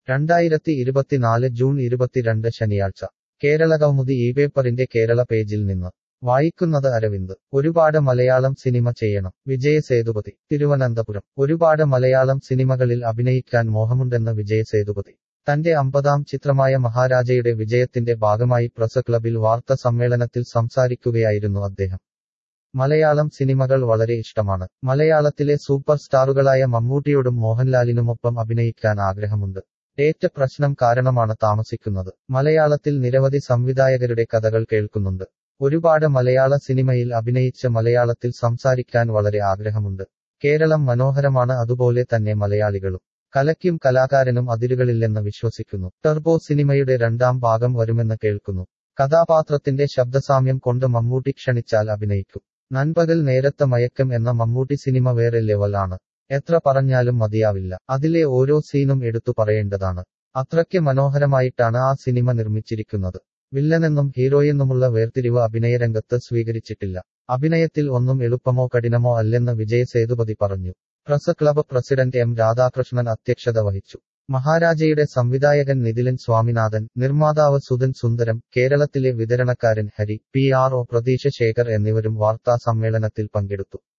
രണ്ടായിരത്തി ഇരുപത്തിനാല് ജൂൺ ഇരുപത്തിരണ്ട് ശനിയാഴ്ച കേരള കൗമുദി ഈ പേപ്പറിന്റെ കേരള പേജിൽ നിന്ന് വായിക്കുന്നത് അരവിന്ദ് ഒരുപാട് മലയാളം സിനിമ ചെയ്യണം വിജയ സേതുപതി തിരുവനന്തപുരം ഒരുപാട് മലയാളം സിനിമകളിൽ അഭിനയിക്കാൻ മോഹമുണ്ടെന്ന് വിജയ സേതുപതി തന്റെ അമ്പതാം ചിത്രമായ മഹാരാജയുടെ വിജയത്തിന്റെ ഭാഗമായി പ്രസ് ക്ലബിൽ വാർത്താ സമ്മേളനത്തിൽ സംസാരിക്കുകയായിരുന്നു അദ്ദേഹം മലയാളം സിനിമകൾ വളരെ ഇഷ്ടമാണ് മലയാളത്തിലെ സൂപ്പർ സ്റ്റാറുകളായ മമ്മൂട്ടിയോടും മോഹൻലാലിനുമൊപ്പം അഭിനയിക്കാൻ ആഗ്രഹമുണ്ട് ഡേറ്റ് പ്രശ്നം കാരണമാണ് താമസിക്കുന്നത് മലയാളത്തിൽ നിരവധി സംവിധായകരുടെ കഥകൾ കേൾക്കുന്നുണ്ട് ഒരുപാട് മലയാള സിനിമയിൽ അഭിനയിച്ച് മലയാളത്തിൽ സംസാരിക്കാൻ വളരെ ആഗ്രഹമുണ്ട് കേരളം മനോഹരമാണ് അതുപോലെ തന്നെ മലയാളികളും കലയ്ക്കും കലാകാരനും അതിരുകളില്ലെന്ന് വിശ്വസിക്കുന്നു ടെർബോ സിനിമയുടെ രണ്ടാം ഭാഗം വരുമെന്ന് കേൾക്കുന്നു കഥാപാത്രത്തിന്റെ ശബ്ദസാമ്യം കൊണ്ട് മമ്മൂട്ടി ക്ഷണിച്ചാൽ അഭിനയിക്കും നൻപകൽ നേരത്തെ മയക്കം എന്ന മമ്മൂട്ടി സിനിമ വേറെ ലെവൽ ആണ് എത്ര പറഞ്ഞാലും മതിയാവില്ല അതിലെ ഓരോ സീനും എടുത്തു പറയേണ്ടതാണ് അത്രയ്ക്ക് മനോഹരമായിട്ടാണ് ആ സിനിമ നിർമ്മിച്ചിരിക്കുന്നത് വില്ലനെന്നും ഹീറോയെന്നുമുള്ള വേർതിരിവ് അഭിനയരംഗത്ത് സ്വീകരിച്ചിട്ടില്ല അഭിനയത്തിൽ ഒന്നും എളുപ്പമോ കഠിനമോ അല്ലെന്ന് വിജയ് സേതുപതി പറഞ്ഞു press club president M Radhakrishnan അധ്യക്ഷത വഹിച്ചു മഹാരാജയുടെ സംവിധായകൻ നിതിലൻ സ്വാമിനാഥൻ നിർമ്മാതാവ് സുധൻ സുന്ദരം കേരളത്തിലെ വിതരണക്കാരൻ Hari P R O Pratheesh Sekhar എന്നിവരും വാർത്താ സമ്മേളനത്തിൽ പങ്കെടുത്തു